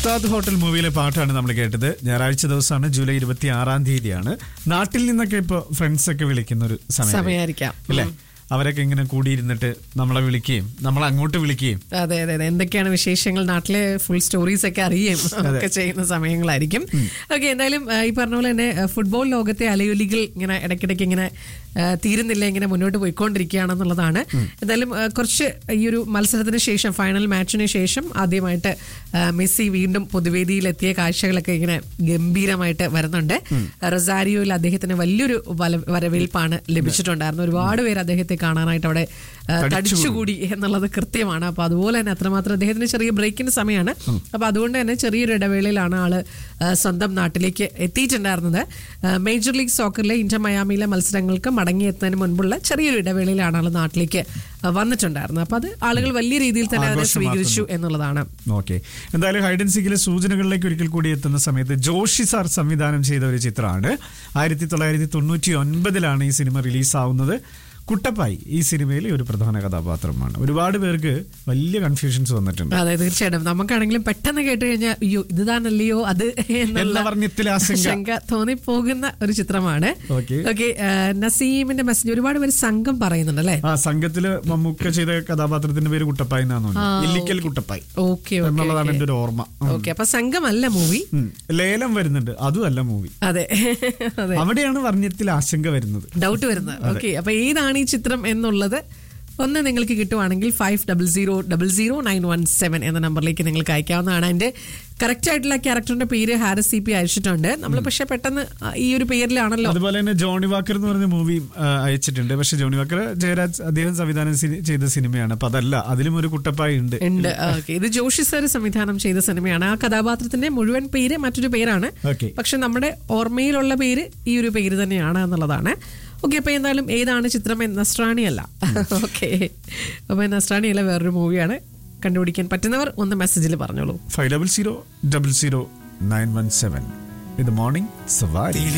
ഉസ്താദ് ഹോട്ടൽ മൂവിയിലെ പാട്ടാണ് നമ്മൾ കേട്ടത് ഞായറാഴ്ച ദിവസമാണ് ജൂലൈ ഇരുപത്തി ആറാം തീയതിയാണ് നാട്ടിൽ നിന്നൊക്കെ ഇപ്പൊ ഫ്രണ്ട്സ് ഒക്കെ വിളിക്കുന്ന ഒരു സമയം സമയമായിരിക്കാം അല്ലേ അവരൊക്കെ ഇങ്ങനെ കൂടിയിരുന്നിട്ട് നമ്മളെ വിളിക്കുകയും നമ്മളെ അങ്ങോട്ട് വിളിക്കുകയും അതെ അതെ അതെ എന്തൊക്കെയാണ് വിശേഷങ്ങൾ നാട്ടിലെ ഫുൾ സ്റ്റോറീസ് ഒക്കെ അറിയുകയും ഒക്കെ ചെയ്യുന്ന സമയങ്ങളായിരിക്കും ഓക്കെ എന്തായാലും ആ, ഈ പറഞ്ഞ പോലെ തന്നെ ആ, ഫുട്ബോൾ ലോകത്തെ അലയൊലികൾ ഇങ്ങനെ ഇടയ്ക്കിടയ്ക്ക് ഇങ്ങനെ ആ, തീരുന്നില്ല ഇങ്ങനെ മുന്നോട്ട് പോയിക്കൊണ്ടിരിക്കുകയാണെന്നുള്ളതാണ് എന്തായാലും ആ, കുറച്ച് ഈ ഒരു മത്സരത്തിന് ശേഷം ഫൈനൽ മാച്ചിന് ശേഷം ആദ്യമായിട്ട് ആ, മെസ്സി വീണ്ടും പൊതുവേദിയിലെത്തിയ കാഴ്ചകളൊക്കെ ഇങ്ങനെ ഗംഭീരമായിട്ട് വരുന്നുണ്ട് റൊസാരിയോയിൽ അദ്ദേഹത്തിന് വലിയൊരു വല- വരവേൽപ്പാണ് ലഭിച്ചിട്ടുണ്ടായിരുന്നു ഒരുപാട് പേര് അദ്ദേഹത്തെ കാണാനായിട്ട് അവിടെ ആ, തടിച്ചുകൂടി എന്നുള്ളത് കൃത്യമാണ് അപ്പൊ അതുപോലെ തന്നെ അത്രമാത്രം അദ്ദേഹത്തിന് ചെറിയ ബ്രേക്കിന് സമയമാണ് അപ്പൊ അതുകൊണ്ട് തന്നെ ചെറിയൊരു ഇടവേളയിലാണ് ആള് ആ, സ്വന്തം നാട്ടിലേക്ക് എത്തിയിട്ടുണ്ടായിരുന്നത് ആ, മേജർ ലീഗ് സോക്കറിലെ ഇന്റർ മയാമിയിലെ മത്സരങ്ങൾക്ക് മടങ്ങിയെത്തുന്നതിന് മുൻപുള്ള ചെറിയൊരു ഇടവേളയിലാണ് ആള് നാട്ടിലേക്ക് ആ, വന്നിട്ടുണ്ടായിരുന്നത് അപ്പൊ അത് ആളുകൾ വലിയ രീതിയിൽ തന്നെ അതിനെ സ്വീകരിച്ചു എന്നുള്ളതാണ് ഓക്കെ എന്തായാലും ഹൈഡൻ സിക്കിലെ സൂചനകളിലേക്ക് ഒരിക്കൽ കൂടി എത്തുന്ന സമയത്ത് ജോഷി സാർ സംവിധാനം ചെയ്ത ഒരു ചിത്രമാണ് ആയിരത്തി തൊള്ളായിരത്തി തൊണ്ണൂറ്റി ഒൻപതിലാണ് ഈ സിനിമ റിലീസാവുന്നത് കുട്ടപ്പായി ഈ സിനിമയിലെ ഒരു പ്രധാന കഥാപാത്രമാണ് ഒരുപാട് പേർക്ക് വലിയ കൺഫ്യൂഷൻസ് വന്നിട്ടുണ്ട് അതെ തീർച്ചയായിട്ടും നമുക്കാണെങ്കിലും പെട്ടെന്ന് കേട്ട് കഴിഞ്ഞാൽ അയ്യോ ഇത് താനല്ലയോ അത് എന്ന എന്നുള്ള വർണ്ണത്തിൽ ആശങ്ക ശങ്ക തോന്നിപ്പോകുന്ന ഒരു ചിത്രമാണ് Okay. ഓക്കെ നസീമിന്റെ മെസ്സേജ് ഒരുപാട് പേര് സംഘം പറയുന്നുണ്ട് അല്ലേ ആ സംഘത്തില് മമ്മൂക്ക ചെയ്ത കഥാപാത്രത്തിന്റെ പേര് കുട്ടപ്പായി എന്നാണ് തോന്നുന്നത് ഇല്ലിക്കൽ കുട്ടപ്പായി ഓക്കെ എന്നുള്ളതാണ് എന്റെ ഒരു ഓർമ്മ ഉം. ഓക്കെ അപ്പൊ സംഘമല്ല മൂവി ഉം. ലേലം വരുന്നുണ്ട് അതും അല്ല മൂവി അതെ അതെ അവിടെയാണ് വർണ്ണത്തിൽ ആശങ്ക വരുന്നത് ഡൗട്ട് വരുന്നത് ഓക്കെ അപ്പൊ ഏതാണ് ഈ ചിത്രം എന്നുള്ളത് ഒന്ന് നിങ്ങൾക്ക് കിട്ടുവാണെങ്കിൽ five double zero double zero nine one seven എന്ന നമ്പറിലേക്ക് നിങ്ങൾക്ക് അയക്കാവുന്നതാണ് അതിന്റെ കറക്റ്റ് ആയിട്ടുള്ള ക്യാരക്ടറിന്റെ പേര് ഹാരിസ് സി പി അയച്ചിട്ടുണ്ട് നമ്മൾ പക്ഷെ പെട്ടെന്ന് ആ, ഈ ഒരു പേരിലാണല്ലോ അതുപോലെ തന്നെ ജോണി വാക്കർ എന്ന് പറഞ്ഞ മൂവി അയച്ചിട്ടുണ്ട് പക്ഷെ ജോണി വാക്കർ ജയരാജ് അദ്ദേഹം സംവിധാനം സി- ചെയ്ത സിനിമയാണ് അപ്പൊ അതല്ല അതിലും ഒരു കുട്ടപ്പായി ഉണ്ട് ഉണ്ട് ഓക്കെ ഇത് ജോഷി സാർ സംവിധാനം ചെയ്ത സിനിമയാണ് ആ കഥാപാത്രത്തിന്റെ മുഴുവൻ പേര് മറ്റൊരു പേരാണ് Okay. പക്ഷെ നമ്മുടെ ഓർമ്മയിലുള്ള പേര് ഈ ഒരു പേര് തന്നെയാണ് എന്നുള്ളതാണ് ഓക്കെ അപ്പൊ എന്തായാലും ഏതാണ് ചിത്രം നസ്രാണി അല്ല ഓക്കെ അപ്പൊ നസ്രാണി അല്ല വേറൊരു മൂവിയാണ് കണ്ടുപിടിക്കാൻ പറ്റുന്നവർ ഒന്ന് മെസ്സേജിൽ പറഞ്ഞോളൂ five double zero double zero nine one seven ഇത് മോർണിംഗ് സവാരി